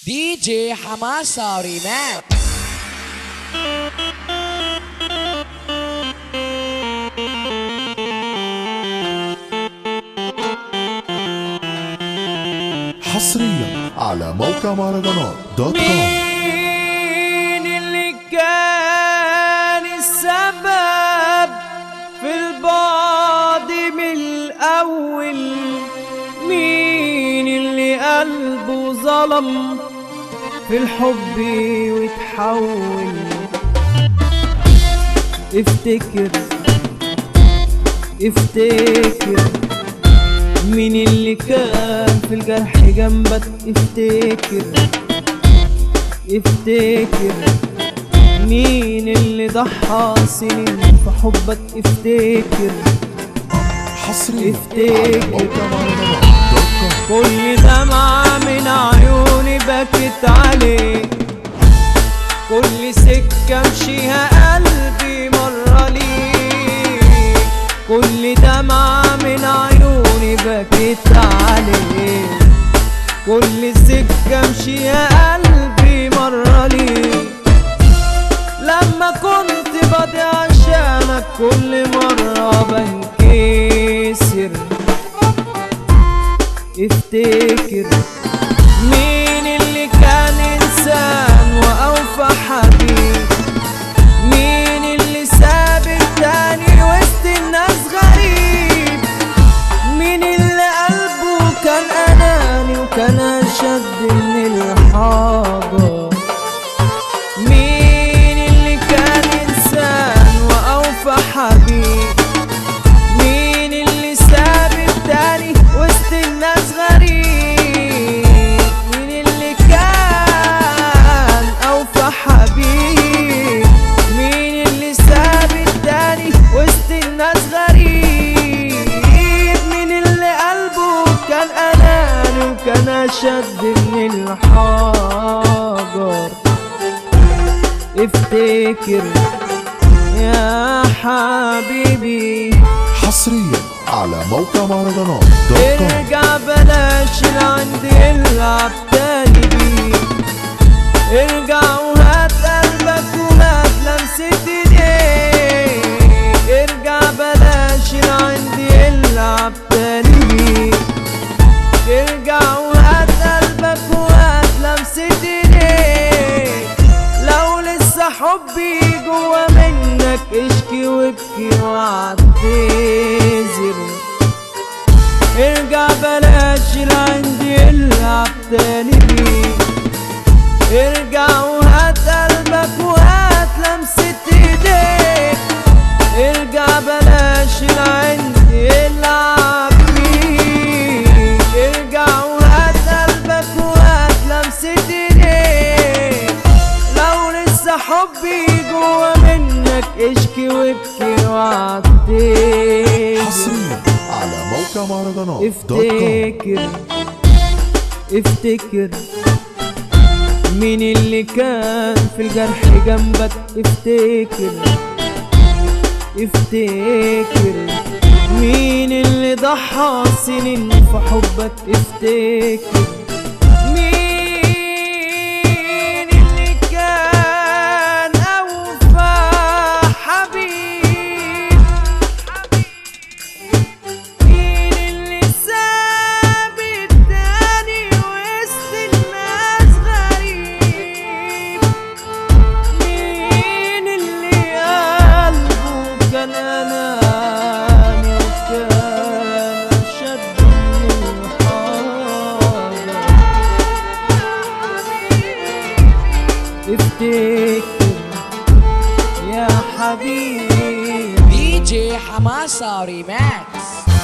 دي جي حماسة ريماكس حصريا على موقع مهرجانات دوت كوم مين اللي كان السبب في البعد من الأول مين اللي قلبه ظلم في الحب وتحول افتكر افتكر مين اللي كان في الجرح جنبك افتكر افتكر مين اللي ضحى سنين في حبك افتكر حصريا افتكر. على موقع مهرجانات دوت كوم كل دمعة من عيوني بكت عليك كل سكة امشيها قلبي مرة ليك كل دمعة من عيوني بكت عليك كل سكة امشيها قلبي مرة ليك لما كنت بضي عشانك كل مرة بنكسر افتكر مين اللي كان انسان واوفى حبيب مين اللي ساب التاني وسط الناس غريب مين اللي قلبه كان اناني وكان اشد من الحاضر مين اللي كان انسان واوفى حبيب مين اللي ساب التاني وسط الناس غريب مين اللي كان اوفى حبيب مين اللي ساب التاني وسط الناس غريب مين اللي قلبه كان اناني وكان اشد من الحجر افتكر يا حبيبي حصريا على موقع مهرجانات دوت كوم ارجع بلاش لعندي العب تاني بيه ارجع وهات قلبك وهات لمسة ايديك ارجع بلاش لعندي العب تاني بيه ارجع وهات قلبك وهات لمسة ايديك لو لسه حبي جوا منك اشكي وابكي واعتذر ارجع بلاش لعندي العب تاني بيه ارجع وهات قلبك وهات لمسة ايديك ارجع بلاش لعندي العب بيه ارجع وهات قلبك وهات لمسة ايديك لو لسه حبي جوا منك اشكي وابكي واعتذر حصريا على موقع مهرجانات دوت كوم افتكر افتكر مين اللي كان في الجرح جنبك افتكر افتكر مين اللي ضحى سنين في حبك افتكر مين اللي كان أوفى حبيب مين اللي ساب التاني وسط الناس غريب مين اللي قلبه كان اناني وكان شد من الحاجة افتكر يا حبيبي دي جي حماسة ريماكس